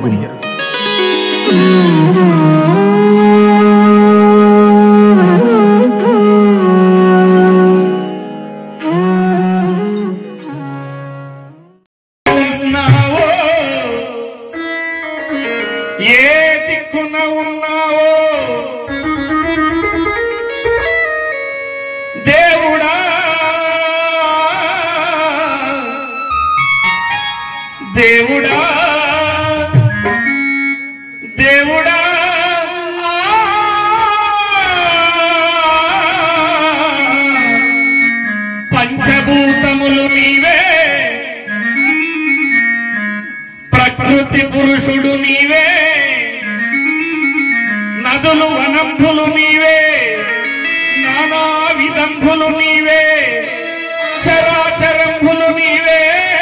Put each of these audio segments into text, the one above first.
వినుము ఉన్నావో ఏ దిక్కున ఉన్నావో దేవుడా దేవుడా దేవుడా పంచభూతములు నీవే ప్రకృతి పురుషుడు నీవే నదులు వనంబులు నీవే నానా విదంబులు నీవే చరాచరంబులు నీవే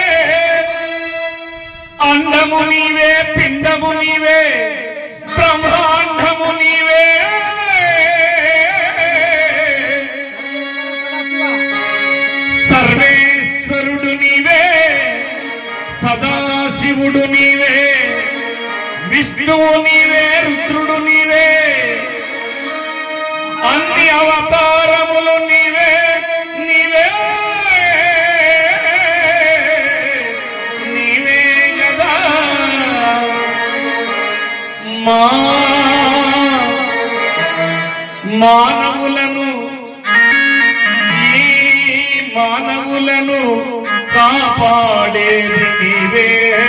అండము నీవే పిండము నీవే బ్రహ్మాండము నీవే సర్వేశ్వరుడు నీవే సదాశివుడు నీవే విష్ణువు నీవే రుద్రుడు నీవే అన్ని అవతారములు నీవే నీవే నీవే గదా మా మానవులను ఈ మానవులను కాపాడేది నీవే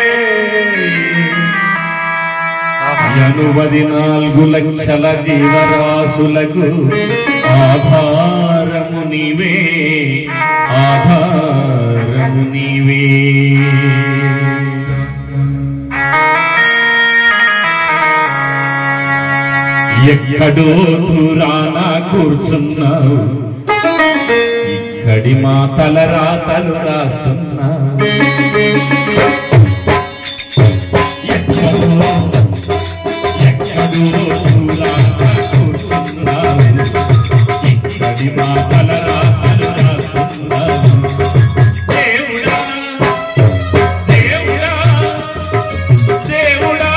ఎనుబది నాలుగు లక్షల జీవరాశులకు ఆధారము నీవే ఆధారము నీవే ఎక్కడో దూరాన కూర్చున్నావు ఇక్కడి మా తలరాతలు రాస్తున్నావు ఎక్కడో ఎక్కడో దూరాన కూర్చున్నావు ఇక్కడి మా తలరాతలు రాస్తున్నావు దేవుడా దేవుడా దేవుడా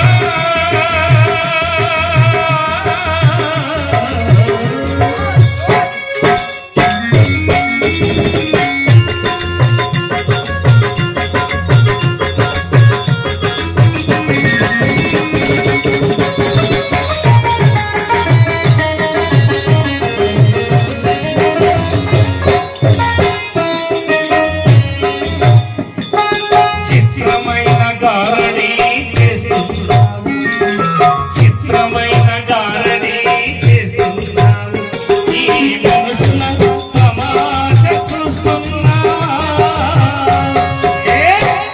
చిత్రమైన గారడి చేస్తున్నావు చిత్రమైన గారడి చేస్తున్నావు ఈ మనుషుల తమాష చూస్తున్నావా ఏ?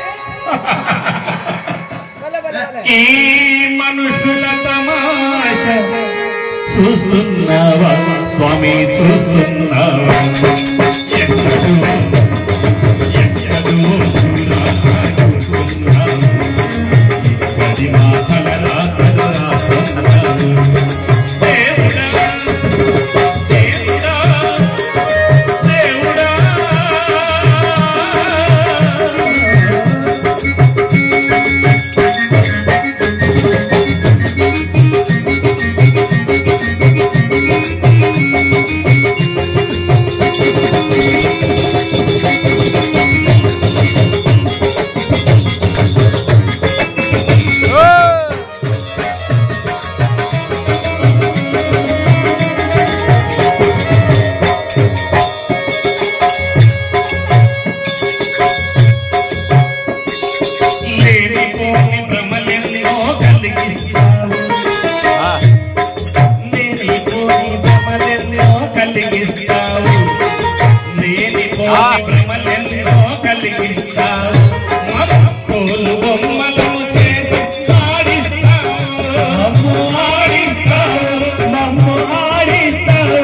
ఈ మనుషుల తమాష చూస్తున్నావా స్వామి చూస్తున్నావా ఎక్కడో ఎక్కడో దూరాన కూర్చున్నావు. ఇక్కడి మా తలరాతలు రాస్తున్నావు. దేవుడా, దేవుడా, దేవుడా. లేనిపోని భ్రమలెన్నో కలిగిస్తావు లేనిపోని భ్రమలెన్నో కలిగిస్తావు లేనిపోని భ్రమలెన్నో కలిగిస్తావు మక్కులు బొమ్మలను చేసి ఆడిస్తావు నమ్ము ఆడిస్తావు నమ్ము ఆడిస్తావు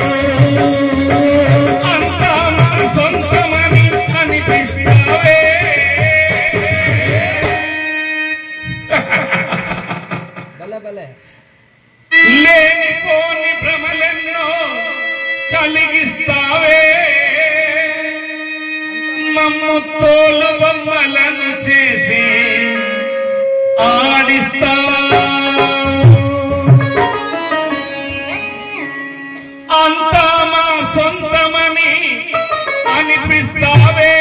అంతా మన సొంతమని అనిపిస్తావే లేనిపోని భ్రమలెన్నో కలిగిస్తావే మమ్ము తోలు బొమ్మలను చేసి ఆడిస్తా అంతా మా సొంతమని అనిపిస్తావే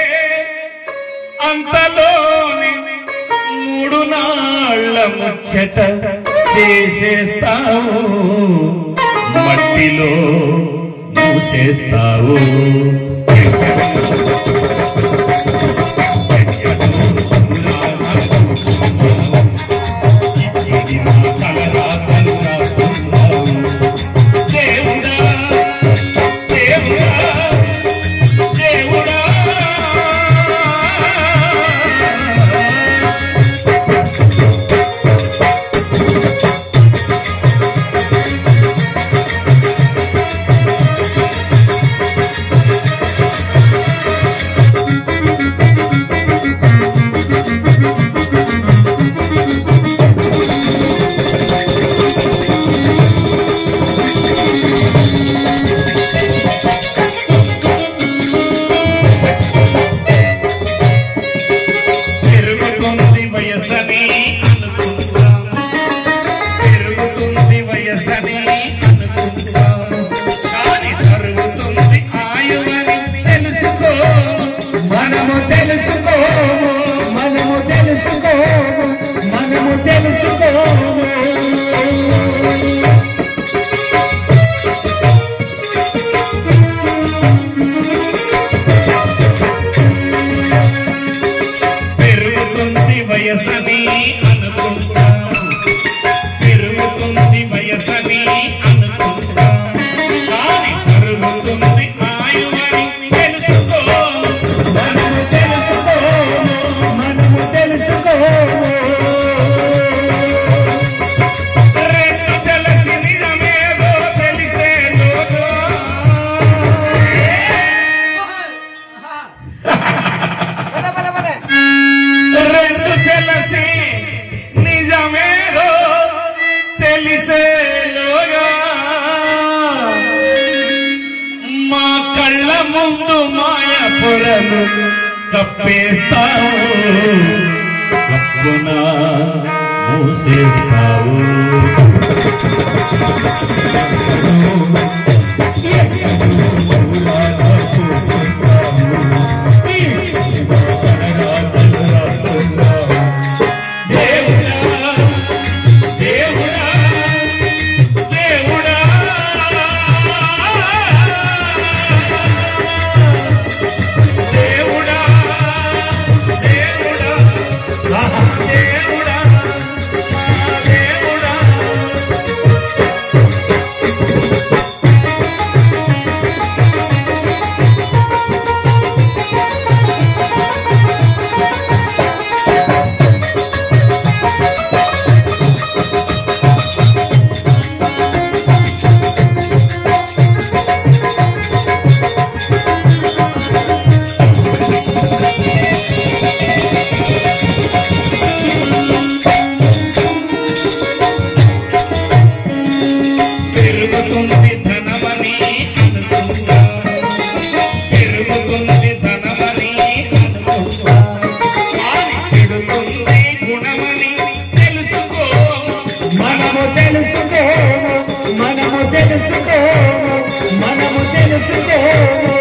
అంతలోని మూడు నాళ్ళ ముచ్చట చేసేస్తావు మట్టిలో మూసేస్తావు ఇది నా తలరాతలు రాస్తున్నావు. దేవుడా దేవుడా దేవుడా పెరుగుతుంది వయసని అనుకుంటాం పెరుగుతుంది వయసని అనుకుంటాం కానీ తరుగుతుంది ఆయువని తెలుసుకో మనము తెలుసుకోము మనము తెలుసుకోము మనము తెలుసుకోము పెరుగుతుంది వయసని అనుకుంటాం పెరుగుతుంది వయసని అనుకుంటాం కానీ తరుగుతుంది ఆయువని తెలుసుకో మనము తెలుసుకోము మనము తెలుసుకోము రెట్టు తెలిసి నిజమేదో తెలిసే లోగో. రెట్టు తెలిసి నిజమేదో తెలిసే లోగా మా కళ్ళ ముందు మాయ పొరలు కప్పేస్తావు కప్పున మూసేస్తావు దేవుడా దేవుడా దేవుడా దేవుడా దేవుడా దేవుడా దేవుడా పెరుగుతుంది ధనమని అనుకుంటా పెరుగుతుంది ధనమని అనుకుంటా కానీ చెడుతుంది గుణమని తెలుసుకో మనము తెలుసుకోము మనము తెలుసుకోము మనము తెలుసుకోము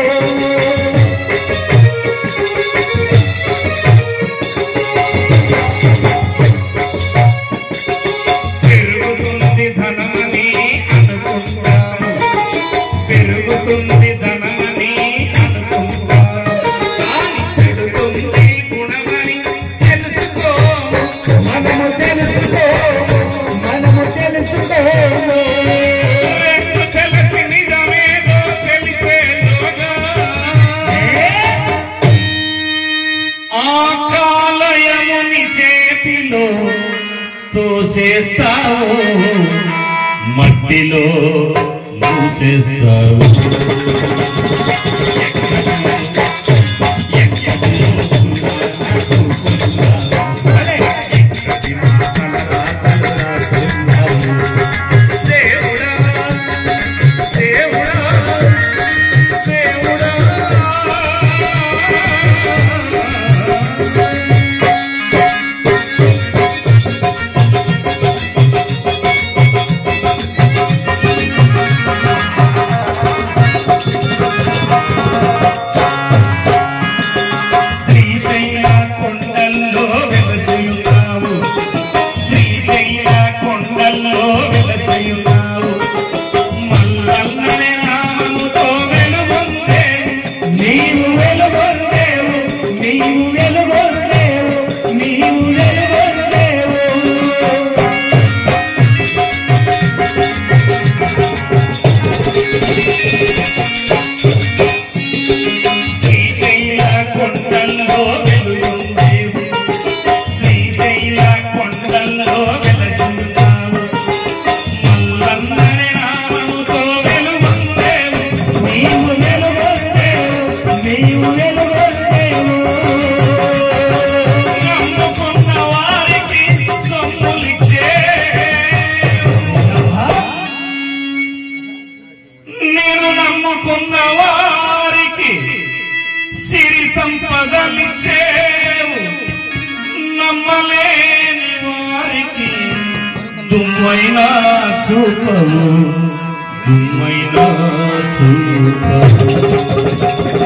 పెరుగుతుంది ధనమని అనుకుంటాము పెరుగుతుంది ధనమని అనుకుంటాము కానీ చెడుతుంది గుణమని తెలుసుకో మనము తెలుసుకోము మనము తెలుసుకోము రెండు తెలిసి నిజమేదో తెలిసే లోగా. ఆ కాలయముని చేతిలో తోసేస్తావు మట్టిలో మూసేస్తావు దేవుడా దేవుడా దేవుడా దుమ్మైనా చూపవు దుమ్మైనా చూపవు